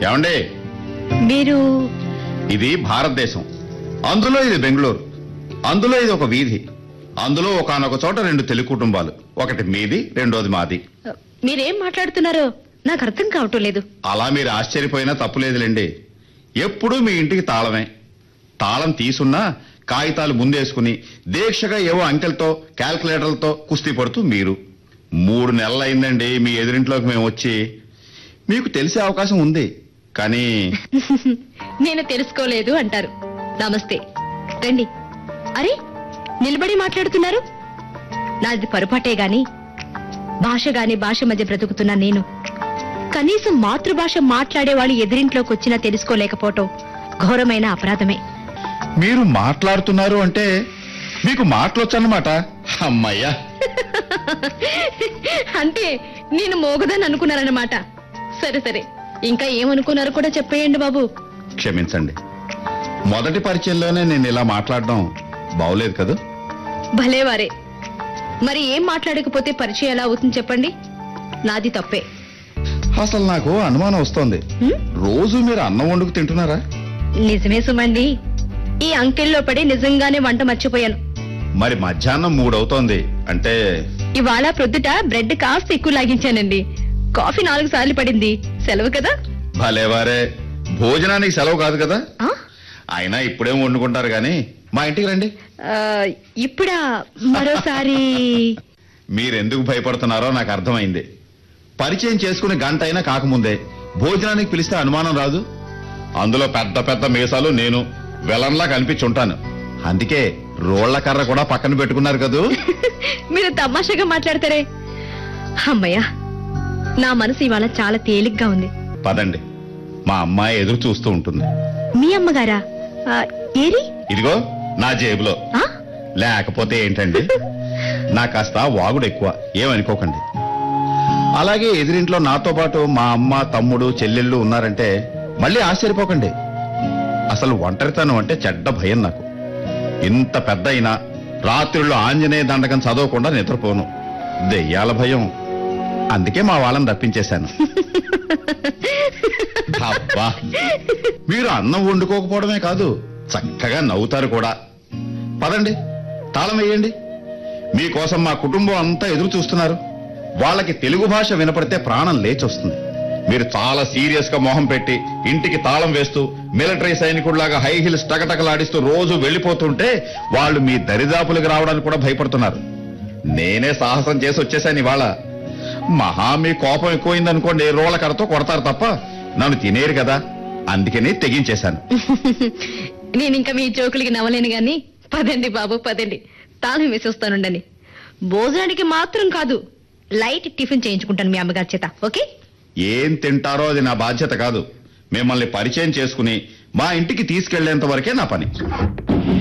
ఏమండి మీరు ఇది భారతదేశం అందులో ఇది బెంగళూరు అందులో ఇది ఒక వీధి అందులో ఒకనొక చోట రెండు తెలుగు కుటుంబాలు ఒకటి మీది రెండోది మాది మీరేం మాట్లాడుతున్నారో నాకు అర్థం కావటం లేదు అలా మీరు ఆశ్చర్యపోయినా తప్పులేదులేండి ఎప్పుడూ మీ ఇంటికి తాళమే తాళం తీసున్నా కాగితాలు ముందేసుకుని దీక్షగా ఏవో అంకెలతో క్యాల్కులేటర్లతో కుస్తీ పడుతూ మీరు మూడు నెలలైందండి మీ ఎదురింట్లోకి మేము వచ్చి మీకు తెలిసే అవకాశం ఉంది కానీ నేను తెలుసుకోలేదు అంటారు నమస్తే రండి అరే నిలబడి మాట్లాడుతున్నారు నాది పొరపాటే గాని భాష గాని భాష మధ్య బ్రతుకుతున్నా నేను కనీసం మాతృభాష మాట్లాడే వాళ్ళు ఎదిరింట్లోకి వచ్చినా తెలుసుకోలేకపోవటం ఘోరమైన అపరాధమే మీరు మాట్లాడుతున్నారు అంటే మీకు మాటలొచ్చన్నమాట అమ్మయ్యా అంటే నేను మోగదని అనుకున్నారన్నమాట సరే సరే ఇంకా ఏమనుకున్నారో కూడా చెప్పేయండి బాబు క్షమించండి మొదటి పరిచయంలోనే నేను ఇలా మాట్లాడడం బాగోలేదు కదా భలేవారే మరి ఏం మాట్లాడకపోతే పరిచయం ఎలా అవుతుంది చెప్పండి నాది తప్పే అసలు నాకు అనుమానం వస్తోంది హ్మ్? రోజు మీరు అన్నం వండుకు తింటున్నారా నిజమే సుమండి ఈ అంకెల్లో పడి నిజంగానే వంట మర్చిపోయాను మరి మధ్యాహ్నం మూడవుతోంది అంటే ఇవాళ ప్రొద్దుట బ్రెడ్ కాస్త ఎక్కువ లాగించానండి కాఫీ నాలుగు సార్లు పడింది సెలవు కదా భలేవారే భోజనానికి సెలవు కాదు కదా ఆ? అయినా ఇప్పుడేం వండుకుంటారు గాని మా ఇంటికి రండి ఆ, ఇప్పుడా మరోసారి మీరెందుకు భయపడుతున్నారో నాకు అర్థమైంది పరిచయం చేసుకుని గంట అయినా కాకముందే భోజనానికి పిలిస్తే అనుమానం రాదు అందులో పెద్ద పెద్ద మీసాలు నేను వెలంలా కనిపించుంటాను అందుకే రోళ్ల కర్ర కూడా పక్కన పెట్టుకున్నారు కదూ మీరు తమాషాగా మాట్లాడతారే అమ్మయ్యా నా మనసు ఇవాళ చాలా తేలిగ్గా ఉంది పదండి మా అమ్మాయి ఎదురు చూస్తూ ఉంటుంది మీ అమ్మగారా ఆ, ఏరి ఇదిగో నా జేబులో ఆ? లేకపోతే ఏంటండి నా కాస్త వాగుడు ఎక్కువ ఏమనుకోకండి అలాగే ఎదురింట్లో నాతో పాటు మా అమ్మ తమ్ముడు చెల్లెళ్ళు ఉన్నారంటే మళ్ళీ ఆశ్చర్యపోకండి అసలు ఒంటరితనం అంటే చెడ్డ భయం నాకు ఇంత పెద్ద అయినా రాత్రుల్లో ఆంజనేయ దండకం చదవకుండా నిద్రపోను దెయ్యాల భయం అందుకే మా వాళ్ళని రప్పించేశాను అబ్బా మీరు అన్నం వండుకోకపోవడమే కాదు చక్కగా నవ్వుతారు కూడా పదండి తాళం వేయండి మీకోసం మా కుటుంబం అంతా ఎదురు చూస్తున్నారు వాళ్ళకి తెలుగు భాష వినపడితే ప్రాణం లేచొస్తుంది మీరు చాలా సీరియస్ గా మొహం పెట్టి ఇంటికి తాళం వేస్తూ మిలిటరీ సైనికుడిలాగా హై హిల్స్ టకటకలాడిస్తూ రోజు వెళ్ళిపోతుంటే వాళ్ళు మీ దరిదాపులకు రావడానికి కూడా భయపడుతున్నారు నేనే సాహసం చేసి వచ్చేసాను ఇవాళ మహా మీ కోపం ఎక్కువైందనుకోండి రోళ్ళ కర్రతో కొడతారు తప్ప నన్ను తినేరు కదా అందుకని తెగించేశాను నేను ఇంకా మీ జోకులకి నవ్వలేను గాని పదండి బాబు పదండి తాళం వేసి వస్తానుండని భోజనానికి మాత్రం కాదు లైట్ టిఫిన్ చేయించుకుంటాను మీ అమ్మగారి చేత ఓకే ఏం తింటారో అది నా బాధ్యత కాదు మిమ్మల్ని పరిచయం చేసుకుని మా ఇంటికి తీసుకెళ్లేంత వరకే నా పని